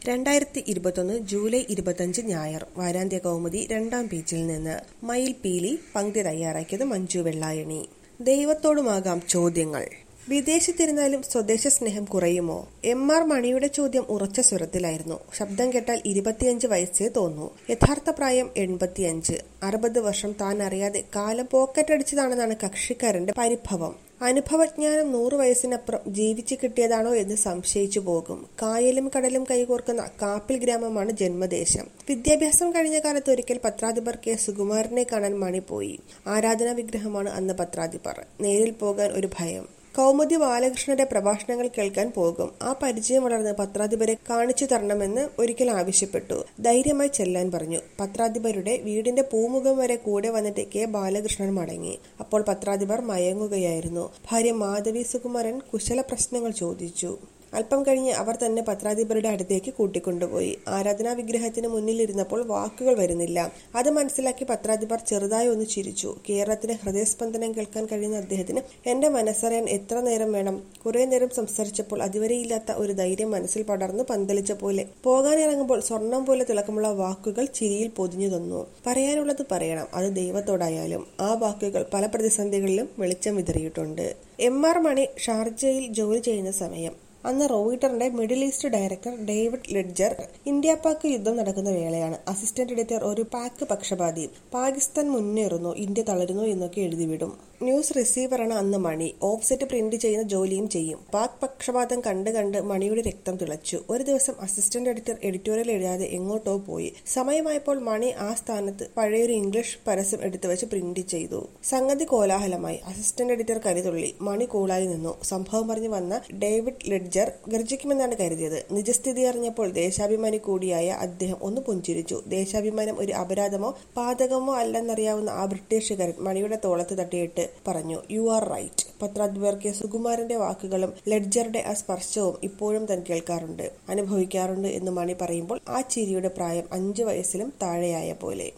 രണ്ടായിരത്തി ഇരുപത്തൊന്ന് ജൂലൈ ഇരുപത്തഞ്ച് ഞായർ വാരാന്ത്യ കൗമുദി രണ്ടാം പേജിൽ നിന്ന് മയിൽ പീലി പങ്ക്തി തയ്യാറാക്കിയത് മഞ്ജു വെള്ളായണി ദൈവത്തോടുമാകാം ചോദ്യങ്ങൾ വിദേശത്തിരുന്നാലും സ്വദേശ സ്നേഹം കുറയുമോ എം ആർ മണിയുടെ ചോദ്യം ഉറച്ച സ്വരത്തിലായിരുന്നു ശബ്ദം കേട്ടാൽ ഇരുപത്തിയഞ്ച് വയസ്സേ തോന്നൂ യഥാർത്ഥ പ്രായം എൺപത്തിയഞ്ച് അറുപത് വർഷം താൻ അറിയാതെ കാലം പോക്കറ്റടിച്ചതാണെന്നാണ് കക്ഷിക്കാരന്റെ പരിഭവം അനുഭവജ്ഞാനം നൂറു വയസ്സിനപ്പുറം ജീവിച്ചു കിട്ടിയതാണോ എന്ന് സംശയിച്ചു പോകും കായലും കടലും കൈകോർക്കുന്ന കാപ്പിൽ ഗ്രാമമാണ് ജന്മദേശം വിദ്യാഭ്യാസം കഴിഞ്ഞ കാലത്ത് ഒരിക്കൽ പത്രാധിപർ കെ സുകുമാരനെ കാണാൻ മണി പോയി ആരാധനാ വിഗ്രഹമാണ് അന്ന് പത്രാധിപർ നേരിൽ പോകാൻ ഒരു ഭയം കൗമുദി ബാലകൃഷ്ണന്റെ പ്രഭാഷണങ്ങൾ കേൾക്കാൻ പോകും ആ പരിചയം വളർന്ന് പത്രാധിപരെ കാണിച്ചു തരണമെന്ന് ഒരിക്കൽ ആവശ്യപ്പെട്ടു ധൈര്യമായി ചെല്ലാൻ പറഞ്ഞു പത്രാധിപരുടെ വീടിന്റെ പൂമുഖം വരെ കൂടെ വന്നിട്ട് കെ ബാലകൃഷ്ണൻ മടങ്ങി അപ്പോൾ പത്രാധിപർ മയങ്ങുകയായിരുന്നു ഭാര്യ മാധവി സുകുമാരൻ കുശല പ്രശ്നങ്ങൾ ചോദിച്ചു അല്പം കഴിഞ്ഞ് അവർ തന്നെ പത്രാധിപരുടെ അടുത്തേക്ക് കൂട്ടിക്കൊണ്ടുപോയി ആരാധനാ വിഗ്രഹത്തിന് മുന്നിലിരുന്നപ്പോൾ വാക്കുകൾ വരുന്നില്ല അത് മനസ്സിലാക്കി പത്രാധിപർ ചെറുതായി ഒന്ന് ചിരിച്ചു കേരളത്തിന്റെ ഹൃദയസ്പന്ദനം കേൾക്കാൻ കഴിയുന്ന അദ്ദേഹത്തിന് എന്റെ മനസ്സറിയാൻ എത്ര നേരം വേണം കുറെ നേരം സംസാരിച്ചപ്പോൾ അതുവരെയില്ലാത്ത ഒരു ധൈര്യം മനസ്സിൽ പടർന്നു പന്തലിച്ച പോലെ പോകാനിറങ്ങുമ്പോൾ സ്വർണം പോലെ തിളക്കമുള്ള വാക്കുകൾ ചിരിയിൽ പൊതിഞ്ഞു തന്നു പറയാനുള്ളത് പറയണം അത് ദൈവത്തോടായാലും ആ വാക്കുകൾ പല പ്രതിസന്ധികളിലും വെളിച്ചം വിതറിയിട്ടുണ്ട് എം ആർ മണി ഷാർജയിൽ ജോലി ചെയ്യുന്ന സമയം അന്ന് റോയിട്ടറിന്റെ middle east director David Ledger India Pak യുദ്ധം നടക്കുന്ന വേളയാണ് അസിസ്റ്റന്റ് എഡിറ്റർ ഒരു പാക് പക്ഷപാതി പാകിസ്ഥാൻ മുന്നേറുന്നു ഇന്ത്യ തളരുന്നു എന്നൊക്കെ എഴുതിവിടും ന്യൂസ് റിസീവറാണ് അന്ന് മണി ഓഫ്സെറ്റ് പ്രിന്റ് ചെയ്യുന്ന ജോലിയും ചെയ്യും പാക് പക്ഷപാതം കണ്ട് കണ്ട് മണിയുടെ രക്തം തിളച്ചു ഒരു ദിവസം അസിസ്റ്റന്റ് എഡിറ്റർ എഡിറ്റോറിയൽ എഴുതാതെ എങ്ങോട്ടോ പോയി സമയമായപ്പോൾ മണി ആ സ്ഥാനത്ത് പഴയൊരു ഇംഗ്ലീഷ് പരസ്യം എടുത്തു വെച്ച് പ്രിന്റ് ചെയ്തു സംഗതി കോലാഹലമായി അസിസ്റ്റന്റ് എഡിറ്റർ കരുതുള്ളി മണി കൂളായി നിന്നു സംഭവം പറഞ്ഞു വന്ന ഡേവിഡ് ലെഡ്ജർ ഗർജിക്കുമെന്നാണ് കരുതിയത് നിജസ്ഥിതി അറിഞ്ഞപ്പോൾ ദേശാഭിമാനി കൂടിയായ അദ്ദേഹം ഒന്ന് പുഞ്ചിരിച്ചു ദേശാഭിമാനം ഒരു അപരാധമോ പാതകമോ അല്ലെന്നറിയാവുന്ന ആ ബ്രിട്ടീഷുകാരൻ മണിയുടെ തോളത്ത് തട്ടിയിട്ട് പറഞ്ഞു യു ആർ റൈറ്റ് പത്രാധിപർ കെ സുകുമാരന്റെ വാക്കുകളും ലെഡ്ജറുടെ ആ സ്പർശവും ഇപ്പോഴും താൻ കേൾക്കാറുണ്ട് അനുഭവിക്കാറുണ്ട് എന്ന് മണി പറയുമ്പോൾ ആ ചിരിയുടെ പ്രായം അഞ്ചു വയസ്സിലും താഴെയായ പോലെ